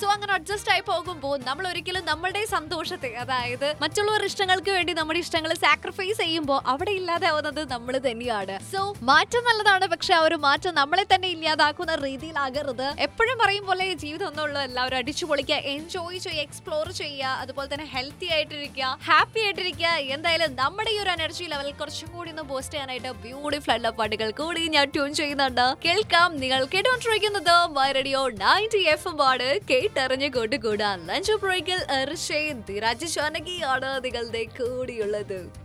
so അങ്ങനെ adjust ആയി പോകുമ്പോൾ നമ്മൾ ഒരിക്കലും നമ്മളുടെ സന്തോഷത്തെ അതായത് മറ്റുള്ളവരുടെ ഇഷ്ടങ്ങൾക്ക് വേണ്ടി നമ്മുടെ ഇഷ്ടങ്ങൾ സാക്രിഫൈസ് ചെയ്യുമ്പോൾ അവിടെ ഇല്ലാതാവുന്നത് നമ്മൾ തന്നെയാണ് സോ മാറ്റം നല്ലതാണ് പക്ഷെ ആ ഒരു മാറ്റം നമ്മളെ തന്നെ ഇല്ലാതാക്കുന്ന രീതിയിലാകരുത് എപ്പോഴും പറയും പോലെ ജീവിതം ഒന്നുള്ളൂ എല്ലാവരും അടിച്ചു പൊളിക്കുക എൻജോയ് ചെയ്യുക എക്സ്പ്ലോർ ചെയ്യുക അതുപോലെ തന്നെ ഹെൽത്തി ആയിട്ടിരിക്കുക ഹാപ്പി ആയിട്ടിരിക്കുക എന്തായാലും നമ്മുടെ ഈ ഒരു എനർജി ലെവൽ കുറച്ചും കൂടി ഒന്ന് ബൂസ്റ്റ് ചെയ്യാനായിട്ട് ബ്യൂട്ടിഫുൾ ആയിട്ടുള്ള പാട്ടുകൾ കൂടി ഞാൻ ട്യൂൺ ചെയ്യുന്നുണ്ട് കേൾക്കാം നിങ്ങൾ കേട്ടുകൊണ്ടിരിക്കുന്നത് my radio ninety F M ആണ് കേട്ടറിഞ്ഞ് കൊണ്ടുകൂടാ ലഞ്ച് ബ്രേക്കിൽ ഋഷേ ധിരാജ് ജാനകിയാണ് നിങ്ങളുടെ കൂടിയുള്ളത്